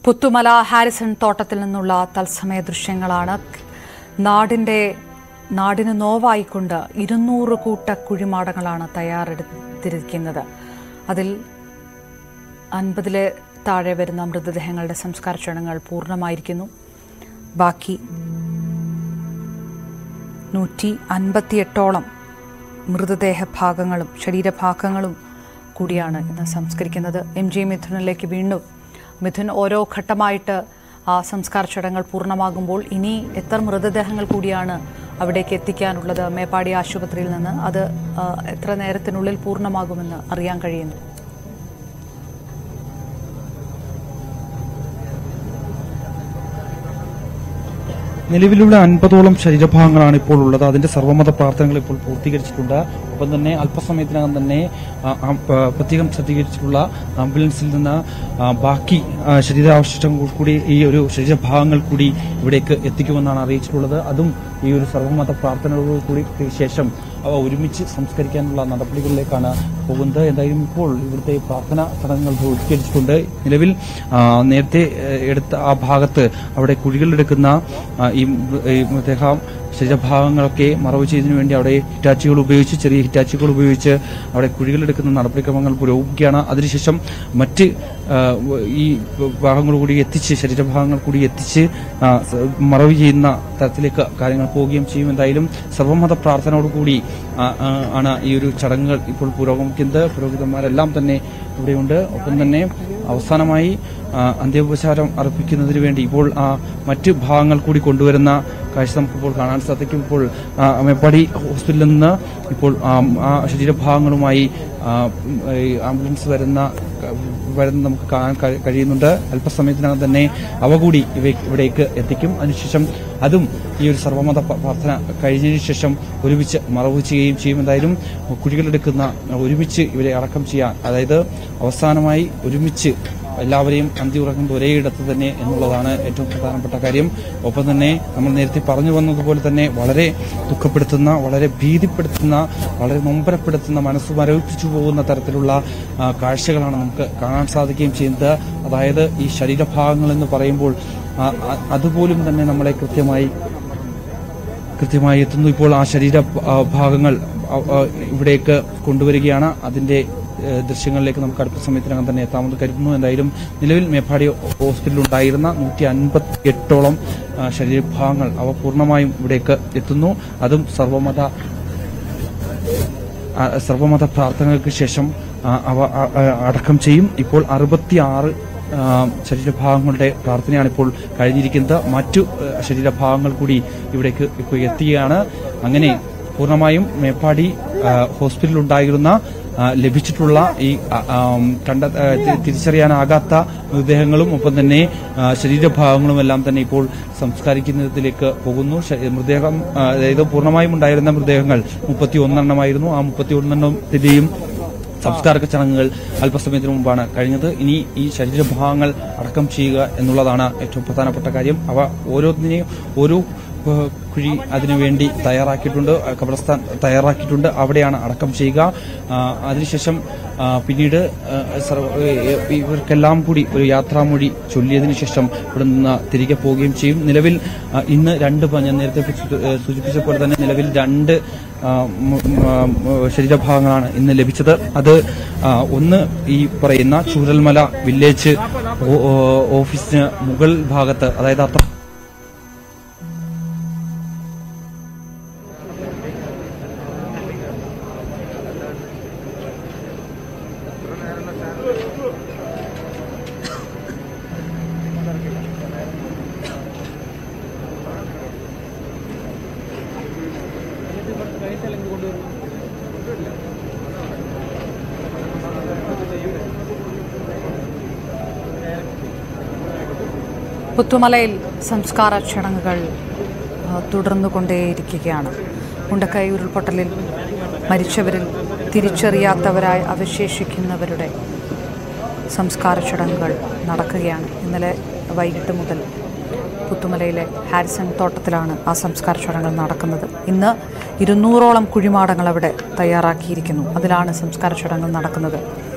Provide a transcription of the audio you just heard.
Puthumala Harrison തോട്ടത്തിൽ നിന്നുള്ള തത്സമയ ദൃശ്യങ്ങളാണ് നാടിന്റെ നാടിന് നോവായിക്കൊണ്ട് ഇരുന്നൂറ് കൂട്ട കുഴിമാടങ്ങളാണ് തയ്യാറെടുത്തിരിക്കുന്നത് അതിൽ അൻപതിലെ താഴെ വരുന്ന മൃതദേഹങ്ങളുടെ സംസ്കാര ചടങ്ങുകൾ പൂർണ്ണമായിരിക്കുന്നു ബാക്കി നൂറ്റി അൻപത്തിയെട്ടോളം മൃതദേഹ ഭാഗങ്ങളും ശരീരഭാഗങ്ങളും കൂടിയാണ് ഇന്ന് സംസ്കരിക്കുന്നത് എം ജി മിഥുനിലേക്ക് വീണ്ടും മിഥുൻ ഓരോ ഘട്ടമായിട്ട് ആ സംസ്കാര ചടങ്ങുകൾ പൂർണ്ണമാകുമ്പോൾ ഇനി എത്ര മൃതദേഹങ്ങൾ കൂടിയാണ് അവിടേക്ക് എത്തിക്കാനുള്ളത് മേപ്പാടി ആശുപത്രിയിൽ നിന്ന് അത് ആ, എത്ര നേരത്തിനുള്ളിൽ പൂർണ്ണമാകുമെന്ന് അറിയാൻ കഴിയുന്നു നിലവിലുള്ള അൻപതോളം ശരീരഭാഗങ്ങളാണ് ഇപ്പോൾ ഉള്ളത് അതിന്റെ സർവ്വമത പ്രാർത്ഥനകൾ ഇപ്പോൾ പൂർത്തീകരിച്ചിട്ടുണ്ട് ഒപ്പം തന്നെ അല്പസമയത്തിനകം തന്നെ ആ, ആ, പ- പ്രത്യേകം സജ്ജീകരിച്ചിട്ടുള്ള ആംബുലൻസിൽ നിന്ന് ആ, ബാക്കി ആ, ശരീരാവശിഷ്ടങ്ങൾ കൂടി ഈ ഒരു ശരീരഭാഗങ്ങൾ കൂടി ഇവിടേക്ക് എത്തിക്കുമെന്നാണ് അറിയിച്ചിട്ടുള്ളത് അതും ഈ ഒരു സർവ്വമത പ്രാർത്ഥനകൾ കൂടി ശേഷം അവ ഒരുമിച്ച് സംസ്കരിക്കാനുള്ള നടപടികളിലേക്കാണ് പോകുന്നത് എന്തായാലും ഇപ്പോൾ ഇവിടുത്തെ പ്രാർത്ഥന ചടങ്ങുകൾ പൂർത്തീകരിച്ചിട്ടുണ്ട് നിലവിൽ ആ, നേരത്തെ ഏഹ്, എടുത്ത ആ ഭാഗത്ത് അവിടെ കുഴികളെടുക്കുന്ന ആ, ഈ മൃ- ഈ മൃതദേഹ ശരീരഭാഗങ്ങളൊക്കെ മറവ് ചെയ്തതിനു വേണ്ടി അവിടെ ഹിറ്റാച്ചികൾ ഉപയോഗിച്ച് ചെറിയ ഹിറ്റാച്ചികൾ ഉപയോഗിച്ച് അവിടെ കുഴികളെടുക്കുന്ന നടപടിക്രമങ്ങൾ പുരോഗമിക്കുകയാണ് അതിനുശേഷം മറ്റ് ആ, ഈ ഭാഗങ്ങൾ കൂടി എത്തിച്ച് ശരീരഭാഗങ്ങൾ കൂടി എത്തിച്ച് ആ, സ- മറവ് ചെയ്യുന്ന തരത്തിലേക്ക് കാര്യങ്ങൾ പോവുകയും ചെയ്യും എന്തായാലും സർവമത പ്രാർത്ഥനയോടുകൂടി ആ, ആ, ആണ് ഈ ഒരു ചടങ്ങുകൾ ഇപ്പോൾ പുരോഗമിക്കുന്നത് പുരോഹിതന്മാരെല്ലാം തന്നെ ഇവിടെയുണ്ട് ഒപ്പം തന്നെ അവസാനമായി ആ, അന്ത്യോപചാരം അർപ്പിക്കുന്നതിന് വേണ്ടി ഇപ്പോൾ ആ മറ്റ് ഭാഗങ്ങൾ കൂടി കൊണ്ടുവരുന്ന കാഴ്ച നമുക്കിപ്പോൾ കാണാൻ സാധിക്കും ഇപ്പോൾ ആ, മേപ്പാടി ഹോസ്പിറ്റലിൽ നിന്ന് ഇപ്പോൾ ആ, ആ ശരീരഭാഗങ്ങളുമായി ആ, ഉം, ഈ ആംബുലൻസ് വരുന്ന വരുന്ന നമുക്ക് കാണാൻ കഴി- കഴിയുന്നുണ്ട് അല്പസമയത്തിനകം തന്നെ അവ കൂടി ഇവ ഇവിടേക്ക് എത്തിക്കും അതിനുശേഷം അതും ഈ ഒരു സർവമത പ- പ്രാർത്ഥന കഴിഞ്ഞതിന് ശേഷം ഒരുമിച്ച് മറവ് ചെയ്യുകയും ചെയ്യും എന്തായാലും കുഴികളെടുക്കുന്ന ഒരുമിച്ച് ഇവരെ അടക്കം ചെയ്യാൻ അതായത് അവസാനമായി ഒരുമിച്ച് എല്ലാവരെയും അന്തി ഉറങ്ങുന്നത് ഒരേ ഇടത്ത് തന്നെ എന്നുള്ളതാണ് ഏറ്റവും പ്രധാനപ്പെട്ട കാര്യം ഒപ്പം തന്നെ നമ്മൾ നേരത്തെ പറഞ്ഞു വന്നതുപോലെ തന്നെ വളരെ ദുഃഖപ്പെടുത്തുന്ന വളരെ ഭീതിപ്പെടുത്തുന്ന വളരെ നൊമ്പരപ്പെടുത്തുന്ന മനസ്സ് മരവിപ്പിച്ചു പോകുന്ന തരത്തിലുള്ള ആ, കാഴ്ചകളാണ് നമുക്ക് കാണാൻ സാധിക്കുകയും ചെയ്യുന്നത് അതായത് ഈ ശരീരഭാഗങ്ങൾ എന്ന് പറയുമ്പോൾ ആ, ആ, അതുപോലും തന്നെ നമ്മളെ കൃത്യമായി കൃത്യമായി എത്തുന്നു ഇപ്പോൾ ആ ശരീര ആ, ഭാഗങ്ങൾ ആ, ആ, ഇവിടേക്ക് കൊണ്ടുവരികയാണ് അതിന്റെ ഏഹ്, ദൃശ്യങ്ങളിലേക്ക് നമുക്ക് അടുത്ത സമയത്തിനകം തന്നെ എത്താമെന്ന് കരുതുന്നു എന്തായാലും നിലവിൽ മേപ്പാടി ഹോസ്പിറ്റലിൽ ഉണ്ടായിരുന്ന നൂറ്റി അൻപത്തി എട്ടോളം ആ, ശരീരഭാഗങ്ങൾ അവ പൂർണ്ണമായും ഇവിടേക്ക് എത്തുന്നു അതും സർവമത ആ, സർവമത പ്രാർത്ഥനകൾക്ക് ശേഷം ആ, അവ ആ, ആ, അടക്കം ചെയ്യും ഇപ്പോൾ അറുപത്തിയാറ് ആ, ശരീരഭാഗങ്ങളുടെ പ്രാർത്ഥനയാണ് ഇപ്പോൾ കഴിഞ്ഞിരിക്കുന്നത് മറ്റു ആ, ശരീരഭാഗങ്ങൾ കൂടി ഇവിടേക്ക് ഇപ്പോൾ എത്തുകയാണ് അങ്ങനെ പൂർണ്ണമായും മേപ്പാടി ആ, ഹോസ്പിറ്റലിൽ ഉണ്ടായിരുന്ന ആ, ലഭിച്ചിട്ടുള്ള ഈ ആ, ആം, കണ്ട ആ, തി- തിരിച്ചറിയാനാകാത്ത മൃതദേഹങ്ങളും ഒപ്പം തന്നെ ആ, ശരീരഭാഗങ്ങളും എല്ലാം തന്നെ ഇപ്പോൾ സംസ്കരിക്കുന്നതിലേക്ക് പോകുന്നു ശ- മൃതദേഹം ആ, അതായത് പൂർണ്ണമായും ഉണ്ടായിരുന്ന മൃതദേഹങ്ങൾ മുപ്പത്തി ഒന്നെണ്ണമായിരുന്നു ആ മുപ്പത്തി ഒന്നെണ്ണത്തിന്റെയും സംസ്കാര ചടങ്ങുകൾ അല്പസമയത്തിന് മുമ്പാണ് കഴിഞ്ഞത് ഇനി ഈ ശരീരഭാഗങ്ങൾ അടക്കം ചെയ്യുക എന്നുള്ളതാണ് ഏറ്റവും പ്രധാനപ്പെട്ട കാര്യം അവ ഓരോന്നിനെയും ഓരോ ഏഹ്, കുഴി അതിനുവേണ്ടി തയ്യാറാക്കിയിട്ടുണ്ട് അഹ് ഖബർസ്ഥാൻ തയ്യാറാക്കിയിട്ടുണ്ട് അവിടെയാണ് അടക്കം ചെയ്യുക ആ, അതിനുശേഷം ആ, പിന്നീട് ഏഹ്, സർവ- ഏഹ്, ഇവർക്കെല്ലാം കൂടി ഒരു യാത്രാമൊഴി ചൊല്ലിയതിനു ശേഷം ഇവിടെ നിന്ന് തിരികെ പോവുകയും ചെയ്യും നിലവിൽ ആ, ഇന്ന് രണ്ട് പ- ഞാൻ നേരത്തെ സൂചി- ഏഹ്, സൂചിപ്പിച്ച പോലെ തന്നെ നിലവിൽ രണ്ട് ആ, മ- മ- മ- ശരീരഭാഗങ്ങളാണ് ഇന്ന് ലഭിച്ചത് അത് ആ, ഒന്ന് ഈ പറയുന്ന ചൂരൽമല വില്ലേജ് ഓ- ഓ- ഓഫീസിന് മുകൾ ഭാഗത്ത് അതായത് അത്ര പുത്തുമലയിൽ സംസ്കാര ചടങ്ങുകൾ ആ, തുടർന്നുകൊണ്ടേയിരിക്കുകയാണ് മുണ്ടക്കൈ ഉരുൾപൊട്ടലിൽ മരിച്ചവരിൽ തിരിച്ചറിയാത്തവരായി അവശേഷിക്കുന്നവരുടെ സംസ്കാര ചടങ്ങുകൾ നടക്കുകയാണ് ഇന്നലെ വൈകിട്ട് മുതൽ പുത്തുമലയിലെ ഹാരിസൺ തോട്ടത്തിലാണ് ആ സംസ്കാര ചടങ്ങുകൾ നടക്കുന്നത് ഇന്ന് ഇരുന്നൂറോളം കുഴിമാടങ്ങൾ അവിടെ തയ്യാറാക്കിയിരിക്കുന്നു അതിലാണ് സംസ്കാര ചടങ്ങുകൾ നടക്കുന്നത്